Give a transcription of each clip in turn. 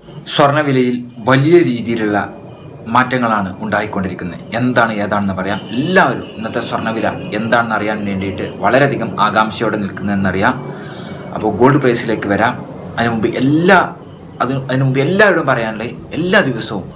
സ്വർണ്ണവിലയിൽ വലിയ രീതിയിലുള്ള മാറ്റങ്ങളാണ് ഉണ്ടായിക്കൊണ്ടിരിക്കുന്നത് എന്താണ് ഏതാണെന്ന് പറയാം എല്ലാവരും ഇന്നത്തെ സ്വർണ്ണവില എന്താണെന്ന് അറിയാൻ വേണ്ടിയിട്ട് വളരെയധികം ആകാംക്ഷയോടെ നിൽക്കുന്നതെന്നറിയാം അപ്പോൾ ഗോൾഡ് പ്രൈസിലേക്ക് വരാം അതിനു മുമ്പ് എല്ലാ അത് അതിനു മുമ്പ് എല്ലാവരോടും പറയാനുള്ളത് എല്ലാ ദിവസവും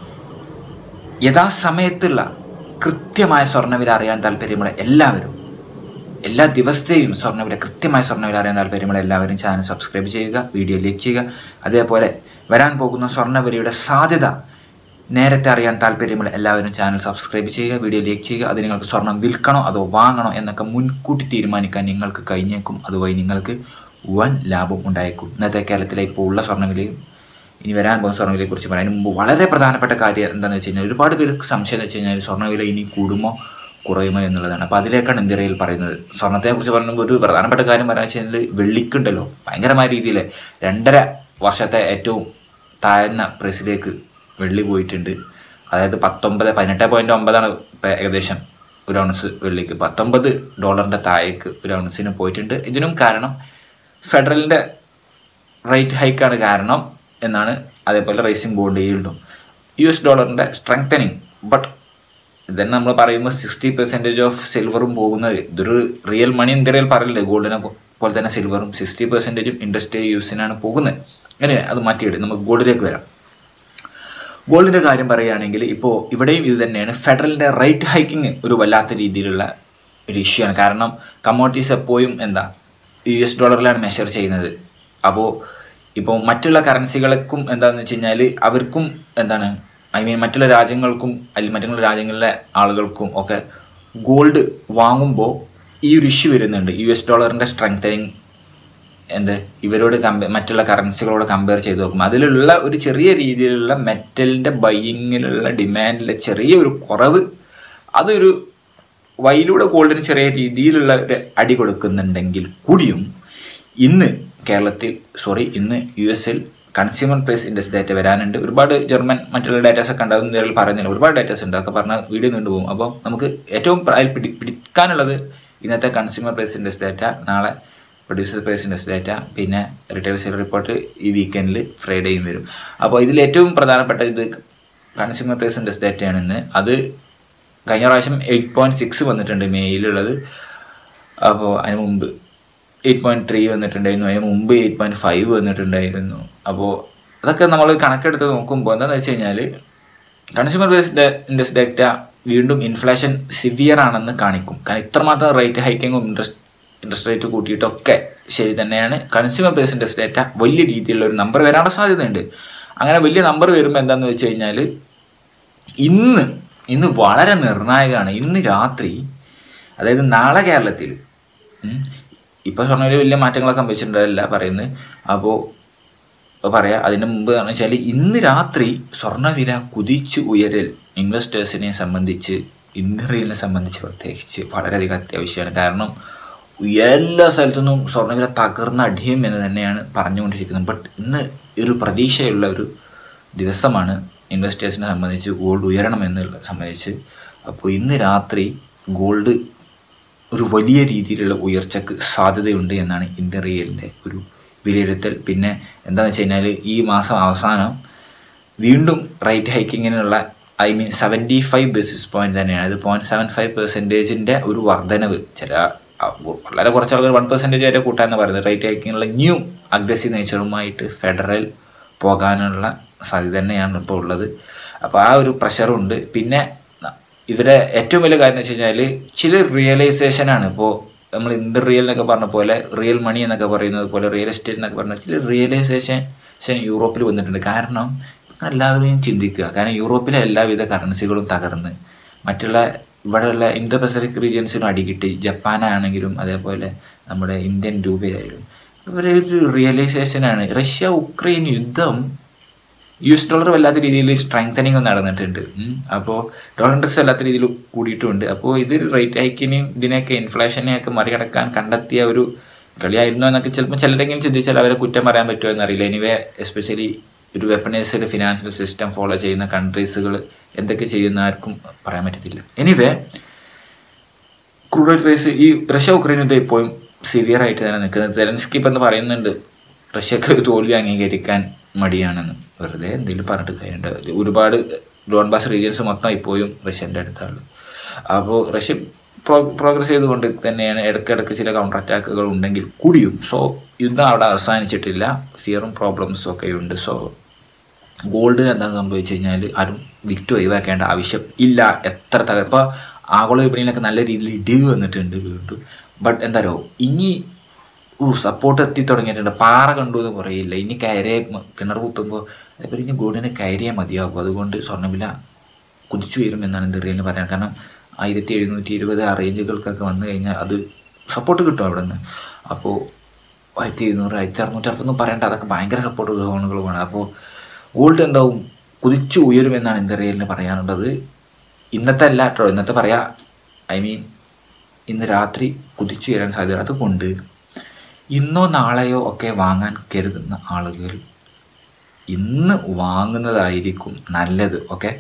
യഥാസമയത്തുള്ള കൃത്യമായ സ്വർണ്ണവില അറിയാൻ താല്പര്യമുള്ള എല്ലാവരും എല്ലാ ദിവസത്തെയും സ്വർണ്ണവില കൃത്യമായ സ്വർണ്ണവില അറിയാൻ താല്പര്യമുള്ള എല്ലാവരും ചാനൽ സബ്സ്ക്രൈബ് ചെയ്യുക വീഡിയോ ലൈക്ക് ചെയ്യുക അതേപോലെ വരാൻ പോകുന്ന സ്വർണ്ണവിലയുടെ സാധ്യത നേരത്തെ അറിയാൻ താല്പര്യമുള്ള എല്ലാവരും ചാനൽ സബ്സ്ക്രൈബ് ചെയ്യുക വീഡിയോ ലൈക്ക് ചെയ്യുക അത് നിങ്ങൾക്ക് സ്വർണം വിൽക്കണോ അതോ വാങ്ങണോ എന്നൊക്കെ മുൻകൂട്ടി തീരുമാനിക്കാൻ നിങ്ങൾക്ക് കഴിഞ്ഞേക്കും അതുവഴി നിങ്ങൾക്ക് വൻ ലാഭം ഉണ്ടായേക്കും ഇന്നത്തെ കേരളത്തിലെ ഇപ്പോൾ ഉള്ള സ്വർണ്ണവിലയും ഇനി വരാൻ പോകുന്ന സ്വർണ്ണവിലയെ കുറിച്ച് പറയാൻ മുമ്പ് വളരെ പ്രധാനപ്പെട്ട കാര്യം എന്താണെന്ന് വെച്ച് കഴിഞ്ഞാൽ ഒരുപാട് പേർക്ക് സംശയം എന്ന് വെച്ച് കഴിഞ്ഞാൽ സ്വർണ്ണവില ഇനി കൂടുമോ കുറയുമോ എന്നുള്ളതാണ് അപ്പോൾ അതിലേക്കാണ് ഇന്ത്യയിൽ പറയുന്നത് സ്വർണ്ണത്തെ കുറിച്ച് പറയുമ്പോൾ ഒരു പ്രധാനപ്പെട്ട കാര്യം പറയാന്ന് വെച്ച് കഴിഞ്ഞാൽ വെള്ളിക്കുണ്ടല്ലോ ഭയങ്കരമായ രീതിയിൽ രണ്ടര വർഷത്തെ ഏറ്റവും താഴ്ന്ന പ്രൈസിലേക്ക് വെള്ളി പോയിട്ടുണ്ട് അതായത് പത്തൊമ്പത് പതിനെട്ട് പോയിന്റ് ഒമ്പതാണ് ഇപ്പം ഏകദേശം ഒരു ഔൺസ് വെള്ളിക്ക് പത്തൊമ്പത് ഡോളറിന്റെ താഴേക്ക് ഒരു ഔൺസിന് പോയിട്ടുണ്ട് ഇതിനും കാരണം ഫെഡറലിന്റെ റേറ്റ് ഹൈക്കാണ് കാരണം എന്നാണ് അതേപോലെ റേസിംഗ് ബോണ്ട് ഈൽഡും യു എസ് ഡോളറിന്റെ സ്ട്രെങ്തനിങ് ബട്ട് ഇതന്നെ നമ്മൾ പറയുമ്പോൾ സിക്സ്റ്റി പെർസെൻറ്റേജ് ഓഫ് സിൽവറും പോകുന്നത് ഇതൊരു റിയൽ മണി ഇന്ത്യയിൽ പറയില്ലേ ഗോൾഡിനെ പോലെ തന്നെ സിൽവറും സിക്സ്റ്റി പെർസെൻറ്റേജും ഇൻഡസ്ട്രിയൽ യൂസിനാണ് പോകുന്നത് അങ്ങനെ അത് മാറ്റിയിട്ട് നമുക്ക് ഗോൾഡിലേക്ക് വരാം ഗോൾഡിന്റെ കാര്യം പറയുകയാണെങ്കിൽ ഇപ്പോൾ ഇവിടെയും ഇത് തന്നെയാണ് ഫെഡറലിന്റെ റേറ്റ് ഹൈക്കിങ് ഒരു വല്ലാത്ത രീതിയിലുള്ള ഒരു ഇഷ്യൂ ആണ് കാരണം കമ്മോഡിറ്റീസ് എപ്പോഴും എന്താ യു എസ് ഡോളറിലാണ് മെഷർ ചെയ്യുന്നത് അപ്പോൾ ഇപ്പോൾ മറ്റുള്ള കറൻസികൾക്കും എന്താണെന്ന് വെച്ച് കഴിഞ്ഞാൽ അവർക്കും എന്താണ് ഐ മീൻ മറ്റുള്ള രാജ്യങ്ങൾക്കും അല്ലെങ്കിൽ മറ്റുള്ള രാജ്യങ്ങളിലെ ആളുകൾക്കും ഒക്കെ ഗോൾഡ് വാങ്ങുമ്പോൾ ഈ ഒരു ഇഷ്യൂ വരുന്നുണ്ട് യു എസ് ഡോളറിൻ്റെ സ്ട്രെങ്തനിങ് എന്ത് ഇവരോട് കമ്പയർ മറ്റുള്ള കറൻസികളോട് കമ്പയർ ചെയ്ത് നോക്കുമ്പോൾ അതിലുള്ള ഒരു ചെറിയ രീതിയിലുള്ള മെറ്റലിൻ്റെ ബൈയിങ്ങിലുള്ള ഡിമാൻഡിലെ ചെറിയ ഒരു കുറവ് അതൊരു വയിലൂടെ ഗോൾഡിന് ചെറിയ രീതിയിലുള്ള ഒരു അടി കൊടുക്കുന്നുണ്ടെങ്കിൽ കൂടിയും ഇന്ന് കേരളത്തിൽ സോറി ഇന്ന് യു എസിൽ കൺസ്യൂമർ പ്രൈസ് ഇൻഡെക്സ് ഡാറ്റ വരാനുണ്ട് ഒരുപാട് ജർമ്മൻ മറ്റുള്ള ഡാറ്റാസ് ഒക്കെ ഉണ്ടാകും ഇതിൽ പറയുന്നില്ല ഒരുപാട് ഡാറ്റാസ് ഉണ്ട് അതൊക്കെ പറഞ്ഞാൽ വീഡിയോ നീണ്ടുപോകും അപ്പോൾ നമുക്ക് ഏറ്റവും അതിൽ പിടി പിടിക്കാനുള്ളത് ഇന്നത്തെ കൺസ്യൂമർ പ്രൈസ് ഇൻഡെക്സ് ഡാറ്റ നാളെ പ്രൊഡ്യൂസർ പ്രൈസ് ഇൻഡെക്സ് ഡാറ്റ പിന്നെ റിറ്റെയിൽ സെയിൽ റിപ്പോർട്ട് ഈ വീക്കെൻഡിൽ ഫ്രൈഡേയും വരും അപ്പോൾ ഇതിൽ ഏറ്റവും പ്രധാനപ്പെട്ട ഇത് കൺസ്യൂമർ പ്രൈസ് ഇൻഡെക്സ് ഡാറ്റയാണ് ഇന്ന് അത് കഴിഞ്ഞ പ്രാവശ്യം എയ്റ്റ് പോയിന്റ് സിക്സ് വന്നിട്ടുണ്ട് മെയിലുള്ളത് അപ്പോൾ അതിന് മുമ്പ് എയ്റ്റ് പോയിന്റ് ത്രീ വന്നിട്ടുണ്ടായിരുന്നു അതിന് മുമ്പ് എയ്റ്റ് പോയിന്റ് ഫൈവ് വന്നിട്ടുണ്ടായിരുന്നു അപ്പോൾ അതൊക്കെ നമ്മൾ കണക്കെടുത്ത് നോക്കുമ്പോൾ എന്താണെന്ന് വെച്ച് കഴിഞ്ഞാൽ കൺസ്യൂമർ ബേസ്ഡ് ഇൻഡെക്സ് ഡാറ്റ വീണ്ടും ഇൻഫ്ലേഷൻ സിവിയർ ആണെന്ന് കാണിക്കും കാരണം ഇത്രമാത്രം റേറ്റ് ഹൈക്കിങ്ങും ഇൻട്രസ്റ്റ് ഇൻട്രസ്റ്റ് റേറ്റ് കൂട്ടിയിട്ടൊക്കെ ശരി തന്നെയാണ് കൺസ്യൂമർ ബേസ് ഇൻഡെക്സ് ഡാറ്റ വലിയ രീതിയിലുള്ള ഒരു നമ്പർ വരാനുള്ള സാധ്യതയുണ്ട് അങ്ങനെ വലിയ നമ്പർ വരുമ്പോൾ എന്താണെന്ന് വെച്ച് കഴിഞ്ഞാൽ ഇന്ന് ഇന്ന് വളരെ നിർണായകമാണ് ഇന്ന് രാത്രി അതായത് നാളെ കേരളത്തിൽ ഇപ്പോൾ സ്വർണ്ണവില വലിയ മാറ്റങ്ങളൊക്കെ സംഭവിച്ചിട്ടുണ്ടല്ല പറയുന്നത് അപ്പോൾ പറയാം അതിന് മുമ്പ് എന്ന് വെച്ചാൽ ഇന്ന് രാത്രി സ്വർണ്ണവില കുതിച്ചു ഉയരൽ ഇൻവെസ്റ്റേഴ്സിനെ സംബന്ധിച്ച് ഇന്ത്യയിലെ സംബന്ധിച്ച് പ്രത്യേകിച്ച് വളരെയധികം അത്യാവശ്യമാണ് കാരണം എല്ലാ സ്ഥലത്തുനിന്നും സ്വർണ്ണവില തകർന്ന അടിയും എന്ന് തന്നെയാണ് പറഞ്ഞുകൊണ്ടിരിക്കുന്നത് ബട്ട് ഇന്ന് ഒരു പ്രതീക്ഷയുള്ള ഒരു ദിവസമാണ് ഇൻവെസ്റ്റേഴ്സിനെ സംബന്ധിച്ച് ഗോൾഡ് ഉയരണം എന്നുള്ള സംബന്ധിച്ച് അപ്പോൾ ഇന്ന് രാത്രി ഗോൾഡ് ഒരു വലിയ രീതിയിലുള്ള ഉയർച്ചക്ക് സാധ്യതയുണ്ട് എന്നാണ് ഇന്ത്യൻ റിയലിൻ്റെ ഒരു വിലയിരുത്തൽ പിന്നെ എന്താണെന്ന് വെച്ച് കഴിഞ്ഞാൽ ഈ മാസം അവസാനം വീണ്ടും റേറ്റ് ഹൈക്കിങ്ങിനുള്ള I mean seventy five basis point തന്നെയാണ് അത് പോയിന്റ് സെവൻ ഫൈവ് പെർസെൻറ്റേജിൻ്റെ ഒരു വർധനവ് ചില വളരെ കുറച്ച് ആളുകൾ വൺ പെർസെൻറ്റേജ് വരെ കൂട്ടാന്ന് പറയുന്നത് റേറ്റ് ഹൈക്കിങ്ങിനുള്ള ന്യൂ അഗ്രസീവ് നേച്ചറുമായിട്ട് ഫെഡറൽ പോകാനുള്ള സാധ്യത തന്നെയാണ് ഇപ്പോൾ ഉള്ളത് അപ്പോൾ ആ ഒരു പ്രഷറുണ്ട് പിന്നെ ഇവരെ ഏറ്റവും വലിയ കാര്യം എന്ന് വെച്ച് കഴിഞ്ഞാൽ ചില റിയലൈസേഷനാണ് ഇപ്പോൾ നമ്മൾ ഇന്ത്യൻ റിയൽ എന്നൊക്കെ പറഞ്ഞ പോലെ റിയൽ മണി എന്നൊക്കെ പറയുന്നത് പോലെ റിയൽ എസ്റ്റേറ്റ് എന്നൊക്കെ പറഞ്ഞ ചില റിയലൈസേഷൻ യൂറോപ്പിൽ വന്നിട്ടുണ്ട് കാരണം എല്ലാവരെയും ചിന്തിക്കുക കാരണം യൂറോപ്പിലെ എല്ലാവിധ കറൻസികളും തകർന്ന് മറ്റുള്ള ഇവിടെയുള്ള ഇന്തോ പസഫിക് റീജിയൻസിനും അടികിട്ടി ജപ്പാനാണെങ്കിലും അതേപോലെ നമ്മുടെ ഇന്ത്യൻ രൂപയായാലും ഇവരെ ഒരു റിയലൈസേഷനാണ് റഷ്യ ഉക്രൈൻ യുദ്ധം യു എസ് ഡോളർ വല്ലാത്ത രീതിയിൽ സ്ട്രെങ്തനിങ് നടന്നിട്ടുണ്ട് അപ്പോൾ ഡോളർ ഇൻഡെക്സ് വല്ലാത്ത രീതിയിൽ കൂടിയിട്ടുമുണ്ട് അപ്പോൾ ഇത് റേറ്റ് ഹൈക്കിനെയും ഇതിനെയൊക്കെ ഇൻഫ്ലേഷനെയൊക്കെ മറികടക്കാൻ കണ്ടെത്തിയ ഒരു കളിയായിരുന്നു എന്നൊക്കെ ചിലപ്പോൾ ചിലരെങ്കിലും ചിന്തിച്ചാൽ അവരെ കുറ്റം പറയാൻ പറ്റുമോ എന്നറിയില്ല എനിവേ എസ്പെഷ്യലി ഒരു വെപ്പണൈസ്ഡ് ഫിനാൻഷ്യൽ സിസ്റ്റം ഫോളോ ചെയ്യുന്ന കൺട്രീസുകൾ എന്തൊക്കെ ചെയ്യുന്ന ആർക്കും പറയാൻ പറ്റത്തില്ല എനിവേ ക്രൂഡ് ഓയിൽ പ്രൈസ് ഈ റഷ്യ ഉക്രൈൻ യുദ്ധം ഇപ്പോഴും സിവിയർ ആയിട്ട് തന്നെ നിൽക്കുന്നത് സെലൻസ്കി ഇപ്പം എന്ന് പറയുന്നുണ്ട് റഷ്യക്ക് ഒരു തോൽവി അംഗീകരിക്കാൻ മടിയാണെന്ന് വെറുതെ എന്തെങ്കിലും പറഞ്ഞിട്ട് കാര്യമുണ്ട് ഒരുപാട് ഡോൺബാസ് റീജിയൻസ് മൊത്തം ഇപ്പോഴും റഷ്യൻ്റെ അടുത്താണ് അപ്പോൾ റഷ്യ പ്രോ പ്രോഗ്രസ് ചെയ്തുകൊണ്ട് തന്നെയാണ് ഇടയ്ക്കിടയ്ക്ക് ചില കൗണ്ടർ അറ്റാക്കുകൾ ഉണ്ടെങ്കിൽ കൂടിയും സോ യുദ്ധം അവിടെ അവസാനിച്ചിട്ടില്ല ഫിയറും പ്രോബ്ലംസും ഒക്കെ ഉണ്ട് സോ ഗോൾഡിന് എന്താ സംഭവിച്ചു കഴിഞ്ഞാൽ ആരും വിറ്റ് ഒഴിവാക്കേണ്ട ആവശ്യം ഇല്ല എത്ര തക ഇപ്പോൾ ആഗോള വിപണിയിലൊക്കെ നല്ല രീതിയിൽ ഇടിവ് വന്നിട്ടുണ്ട് വീണ്ടും ബട്ട് എന്താ പറയുക ഇനി സപ്പോർട്ട് എത്തി തുടങ്ങിയിട്ടുണ്ട് പാറ കണ്ടു എന്ന് പറയില്ല ഇനി കയറിയെ കിണർ കുത്തുമ്പോൾ അതേപോലെ ഇനി ഗോൾഡിന് കയറിയേ മതിയാകും അതുകൊണ്ട് സ്വർണ്ണവില കുതിച്ചു വരും എന്നാണ് എൻ്റെ റിയലിന് പറയാൻ കാരണം ആയിരത്തി എഴുന്നൂറ്റി ഇരുപത് ആ റേഞ്ചുകൾക്കൊക്കെ വന്നു കഴിഞ്ഞാൽ അത് സപ്പോർട്ട് കിട്ടും അവിടെ നിന്ന് അപ്പോൾ ആയിരത്തി എഴുന്നൂറ് ആയിരത്തി അറുന്നൂറ്റി അറുപത്തൊന്നും പറയേണ്ട അതൊക്കെ ഭയങ്കര സപ്പോർട്ട് സോണുകളുമാണ് അപ്പോൾ ഗോൾഡ് എന്താവും കുതിച്ചു ഉയരുമെന്നാണ് എൻ്റെ റിയലിന് പറയാനുള്ളത് ഇന്നത്തെ അല്ല കേട്ടോ ഇന്നത്തെ പറയാ ഐ മീൻ ഇന്ന് രാത്രി കുതിച്ചു ഉയരാൻ സാധ്യത അതുകൊണ്ട് ഇന്നോ നാളെയോ ഒക്കെ വാങ്ങാൻ കരുതുന്ന ആളുകൾ ഇന്ന് വാങ്ങുന്നതായിരിക്കും നല്ലത് ഓക്കെ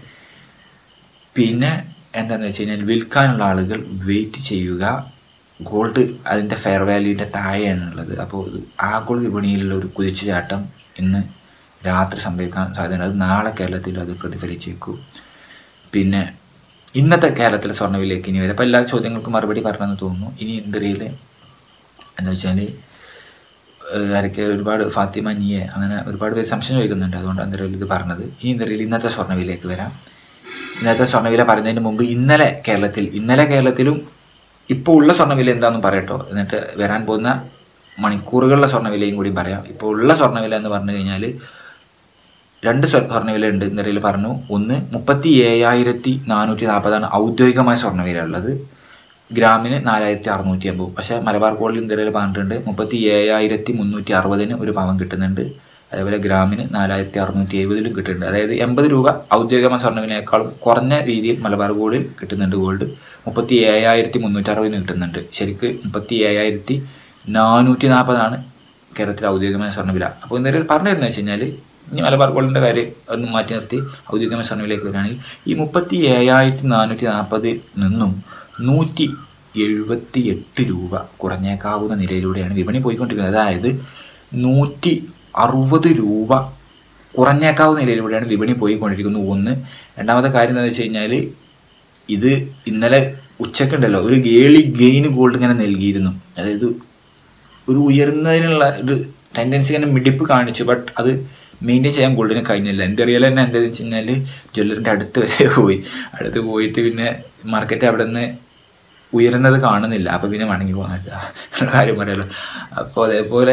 പിന്നെ എന്താണെന്ന് വെച്ച് കഴിഞ്ഞാൽ വിൽക്കാനുള്ള ആളുകൾ വെയിറ്റ് ചെയ്യുക ഗോൾഡ് അതിൻ്റെ ഫെയർ വാല്യൂവിൻ്റെ താഴെയാണുള്ളത് അപ്പോൾ ആഗോള വിപണിയിലുള്ള ഒരു കുതിച്ചുചാട്ടം ഇന്ന് രാത്രി സംഭവിക്കാൻ സാധ്യതയുണ്ട് അത് നാളെ കേരളത്തിൽ അത് പ്രതിഫലിച്ചേക്കും പിന്നെ ഇന്നത്തെ കേരളത്തിലെ സ്വർണ്ണവിലേക്ക് ഇനി വരെ അപ്പോൾ എല്ലാ ചോദ്യങ്ങൾക്കും മറുപടി പറഞ്ഞെന്ന് തോന്നുന്നു ഇനി ഇന്ത്യയിൽ എന്താ വെച്ചാൽ ആരൊക്കെ ഒരുപാട് ഫാത്തിമ നിയെ അങ്ങനെ ഒരുപാട് പേര് സംശയം ചോദിക്കുന്നുണ്ട് അതുകൊണ്ട് അന്തരയിൽ ഇത് പറഞ്ഞത് ഇനി ഇന്ത്യയിൽ ഇന്നത്തെ സ്വർണ്ണവിലേക്ക് വരാം ഇന്നത്തെ സ്വർണ്ണവില പറയുന്നതിന് മുമ്പ് ഇന്നലെ കേരളത്തിൽ ഇന്നലെ കേരളത്തിലും ഇപ്പോൾ ഉള്ള സ്വർണ്ണവില എന്താണെന്ന് പറയട്ടോ എന്നിട്ട് വരാൻ പോകുന്ന മണിക്കൂറുകളിലെ സ്വർണ്ണവിലയും കൂടി പറയാം ഇപ്പോൾ ഉള്ള സ്വർണ്ണവില എന്ന് പറഞ്ഞു കഴിഞ്ഞാൽ രണ്ട് സ്വർണ്ണവില ഉണ്ട് ഇന്നലെ പറഞ്ഞു ഒന്ന് മുപ്പത്തി ഏഴായിരത്തി നാനൂറ്റി നാൽപ്പതാണ് ഔദ്യോഗികമായ സ്വർണ്ണവില ഉള്ളത് ഗ്രാമിന് നാലായിരത്തി അറുന്നൂറ്റി അമ്പത് പക്ഷേ മലബാർ ഗോൾഡിൽ ഇന്ത്യയിൽ പറഞ്ഞിട്ടുണ്ട് മുപ്പത്തി ഏഴായിരത്തി മുന്നൂറ്റി അറുപതിന് ഒരു പവൻ കിട്ടുന്നുണ്ട് അതേപോലെ ഗ്രാമിന് നാലായിരത്തി അറുന്നൂറ്റി എഴുപതിലും കിട്ടുന്നുണ്ട് അതായത് എൺപത് രൂപ ഔദ്യോഗികമായ സ്വർണ്ണവിനേക്കാളും കുറഞ്ഞ രീതിയിൽ മലബാർ ഗോൾഡിൽ കിട്ടുന്നുണ്ട് ഗോൾഡ് മുപ്പത്തി ഏഴായിരത്തി മുന്നൂറ്റി അറുപതിന് കിട്ടുന്നുണ്ട് ശരിക്ക് മുപ്പത്തി ഏഴായിരത്തി നാനൂറ്റി നാൽപ്പതാണ് കേരളത്തിലെ ഔദ്യോഗികമായ സ്വർണ്ണവില അപ്പോൾ എന്തായാലും പറഞ്ഞു തരുന്നത് വെച്ച് കഴിഞ്ഞാൽ ഇനി മലബാർ ഗോൾഡിൻ്റെ കാര്യം ഒന്ന് മാറ്റി നിർത്തി ഔദ്യോഗികമായ സ്വർണ്ണവിലേക്ക് വരികയാണെങ്കിൽ ഈ മുപ്പത്തി ഏഴായിരത്തി നാനൂറ്റി നാൽപ്പതിൽ നിന്നും നൂറ്റി എഴുപത്തി എട്ട് രൂപ കുറഞ്ഞേക്കാവുന്ന നിലയിലൂടെയാണ് വിപണി പോയിക്കൊണ്ടിരിക്കുന്നത് അതായത് നൂറ്റി അറുപത് രൂപ കുറഞ്ഞേക്കാവുന്ന നിലയിലൂടെയാണ് വിപണി പോയിക്കൊണ്ടിരിക്കുന്നത് ഒന്ന് രണ്ടാമത്തെ കാര്യം എന്താണെന്ന് വെച്ച് കഴിഞ്ഞാൽ ഇത് ഇന്നലെ ഉച്ചക്കുണ്ടല്ലോ ഒരു ഗേളി ഗെയിൻ ഗോൾഡ് ഇങ്ങനെ നൽകിയിരുന്നു അതായത് ഒരു ഉയർന്നതിനുള്ള ഒരു ടെൻഡൻസി ഇങ്ങനെ മിടിപ്പ് കാണിച്ചു ബട്ട് അത് മെയിൻറ്റെയിൻ ചെയ്യാൻ ഗോൾഡിന് കഴിഞ്ഞില്ല എൻ്റെ അറിയാൽ തന്നെ എന്താണെന്ന് വെച്ച് കഴിഞ്ഞാൽ ജ്വല്ലറിൻ്റെ അടുത്ത് വരെ പോയി അടുത്ത് പോയിട്ട് പിന്നെ മാർക്കറ്റ് അവിടെ നിന്ന് ഉയരുന്നത് കാണുന്നില്ല അപ്പോൾ പിന്നെ മടങ്ങി പോകാൻ കാര്യം പറയാലോ അപ്പോൾ അതേപോലെ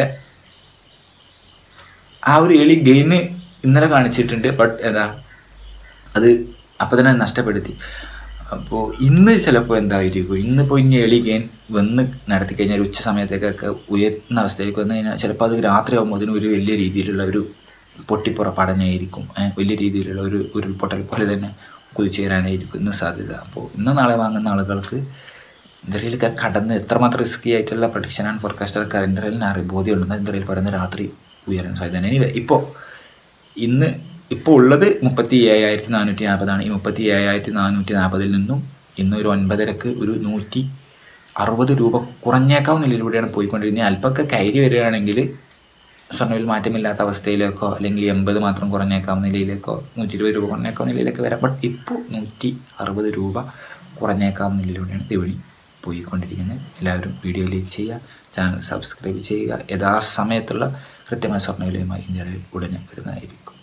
ആ ഒരു എളി ഗെയിന് ഇന്നലെ കാണിച്ചിട്ടുണ്ട് ബട്ട് എന്താ അത് അപ്പോൾ തന്നെ നഷ്ടപ്പെടുത്തി അപ്പോൾ ഇന്ന് ചിലപ്പോൾ എന്തായിരിക്കും ഇന്നിപ്പോൾ ഇനി എളി ഗെയിൻ വന്ന് നടത്തി കഴിഞ്ഞാൽ ഉച്ച സമയത്തേക്കൊക്കെ ഉയർന്ന അവസ്ഥയിലേക്ക് വന്നു കഴിഞ്ഞാൽ ചിലപ്പോൾ അത് രാത്രി ആകുമ്പോൾ അതിന് ഒരു വലിയ രീതിയിലുള്ള ഒരു പൊട്ടിപ്പുറപ്പാടനായിരിക്കും വലിയ രീതിയിലുള്ള ഒരു ഉരുൾപൊട്ടൽ പോലെ തന്നെ കുതിച്ചു കയറാനായിരിക്കും ഇന്ന് സാധ്യത അപ്പോൾ ഇന്ന് നാളെ വാങ്ങുന്ന ആളുകൾക്ക് ഇന്ത്യയിലൊക്കെ കടന്ന് എത്രമാത്രം റിസ്കി ആയിട്ടുള്ള പ്രൊഡിക്ഷൻ ആൻഡ് ഫോർകാസ്റ്റ് ഒക്കെ ഇന്ത്യയിൽ അറിയ ബോധ്യമുണ്ടെന്ന് ഇന്ത്യയിൽ പറയുന്ന രാത്രി ഉയരാൻ സാധ്യത ഇനി ഇപ്പോൾ ഇന്ന് ഇപ്പോൾ ഉള്ളത് മുപ്പത്തി ഏഴായിരത്തി നാനൂറ്റി നാൽപ്പതാണ് ഈ മുപ്പത്തി ഏഴായിരത്തി നാനൂറ്റി നാൽപ്പതിൽ നിന്നും ഇന്ന് ഒരു ഒൻപതരക്ക് ഒരു നൂറ്റി അറുപത് രൂപ കുറഞ്ഞേക്കാവുന്ന നിലയിലൂടെയാണ് പോയിക്കൊണ്ടിരുന്നത് അല്പമൊക്കെ കയറി വരികയാണെങ്കിൽ സ്വർണ്ണവിൽ മാറ്റമില്ലാത്ത അവസ്ഥയിലേക്കോ അല്ലെങ്കിൽ എൺപത് മാത്രം കുറഞ്ഞേക്കാവുന്ന നിലയിലേക്കോ നൂറ്റി ഇരുപത് രൂപ കുറഞ്ഞേക്കാവുന്ന നിലയിലേക്ക് വരാം ബട്ട് ഇപ്പോൾ നൂറ്റി അറുപത് രൂപ കുറഞ്ഞേക്കാവുന്ന നിലയിലൂടെയാണ് വിപണി പോയിക്കൊണ്ടിരിക്കുന്നത് എല്ലാവരും വീഡിയോ ലൈക്ക് ചെയ്യുക ചാനൽ സബ്സ്ക്രൈബ് ചെയ്യുക യഥാസമയത്തുള്ള കൃത്യമായ സ്വർണ്ണവിലയുമായി ഇന്ത്യയിൽ ഉടനെ വരുന്നതായിരിക്കും